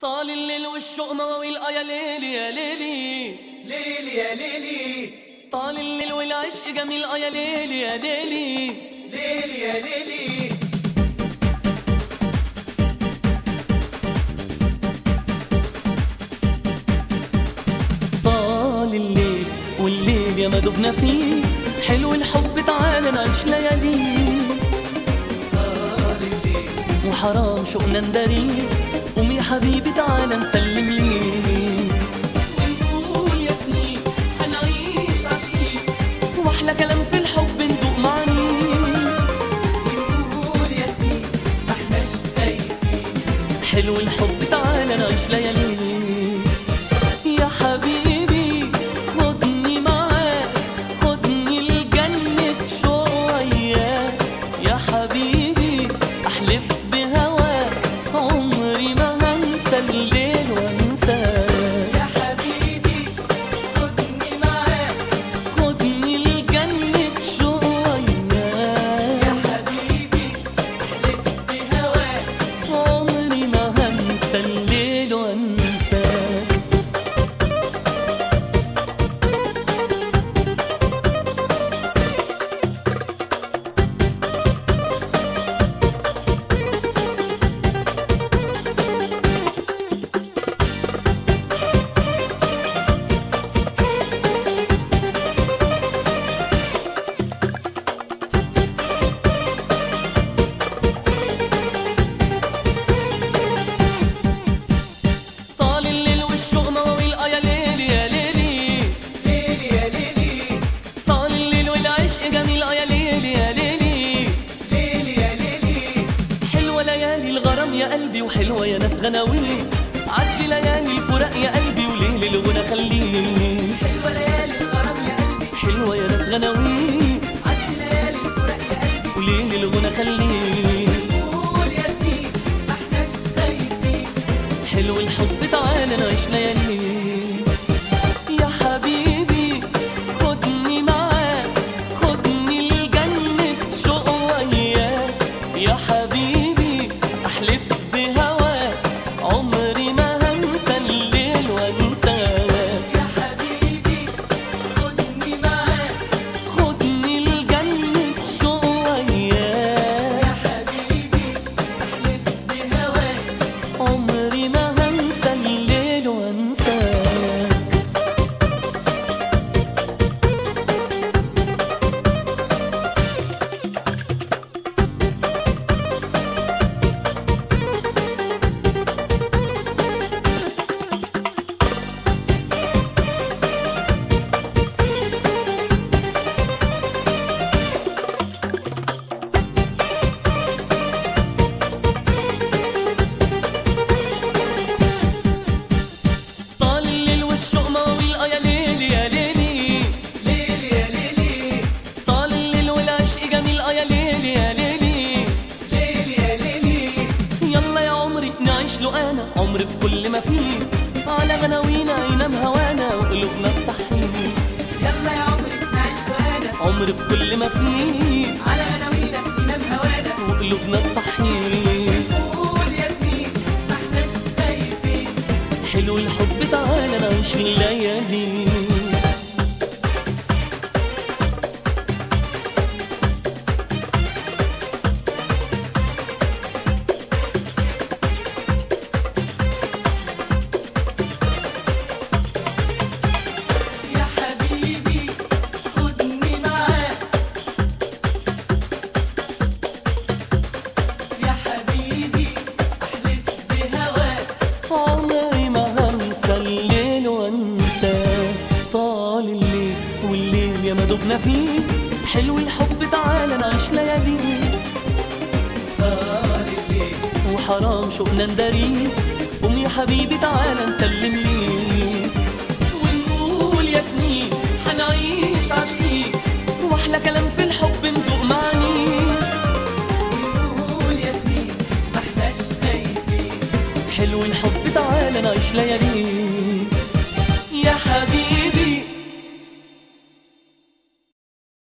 طال الليل والشوق مواويل آه يا ليلي يا ليلي ليلي يا ليلي طال الليل والعشق جميل آه يا ليلي يا ليلي ليلي يا ليلي طال الليل والليل يا ما دبنا فيه حلو الحب تعالى نعيش لياليه وحرام شوقنا نداريه قوم يا حبيبي تعالى نسلم ليه ونقول يا سنين هنعيش عشقين واحلى كلام في الحب ندوق معانيه ونقول يا سنين ما احناش خايفين حلو الحب تعالى نعيش لياليه يا حبيبي خدني معاك خدني لجنة شوق وياك يا حبيبي أحلف بهواك عمري ما هنسى الليل وانساك يا حبيبي خدني معاك خدني لجنة شوق وياك يا حبيبي احلف بهواك عمري ما هنسى الليل وانساك طال الليل والشوق مواويل آه يا ليلي يا ليلي ليلي يا ليلي طال الليل والعشق جميل آه يا ليلي يا ليلي ليلي يا ليلي حلوة ليالي الغرام يا قلبي وحلوة يا ناس غناوي عدي ليالي الفراق يا قلبي وليل الغنى خليه حلوة ليالي الغرام يا قلبي حلوة يا ناس غناوي عدي ليالي الفراق يا قلبي وليل الغنى خليه قول يا سنين ما احناش خايفين حلو الحب تعالى نعيش ليالي يا حبيبي خدني معاك خدني لجنة شوق وياك يا حبيبي أحلف بهواك عمري ما هنسى الليل وانساك يا حبيبي خدني معاك خدني لجنة شوق وياك يا حبيبي احلف بهواك عمري ما هنسى الليل وانساك طال الليل والشوق مواويل اه يا ليلي يا ليلي ليلي يا ليلي طال الليل والعشق جميل اه يا ليلي يا ليلي ليلي يا ليلي يلا يا عمري نعيش له انا عمري بكل ما فيه على غناوينا ينام هوانا وقلوبنا تصحيه يلا يا عمري نعيش وانا عمري بكل ما فيه على عناوينا ننام هوانا وقلوبنا تصحيه قول يا سنين ما احناش خايفين حلو الحب تعالى نعيش الليالي يا حبيبي خدني معاك يا حبيبي احلف بهواك عمري ما هنسى الليل وانساه طال الليل والليل يا ما دبنا فيه حلو الحب تعالى نعيش ليالي طال الليل وحرام شوقنا نداريه قوم يا حبيبي تعالى نسلم ليه ونقول يا سنين هنعيش عشقين واحلى كلام في الحب ندوق معانيه قول يا سنين ما احناش خايفين حلو الحب تعالى نعيش ليالي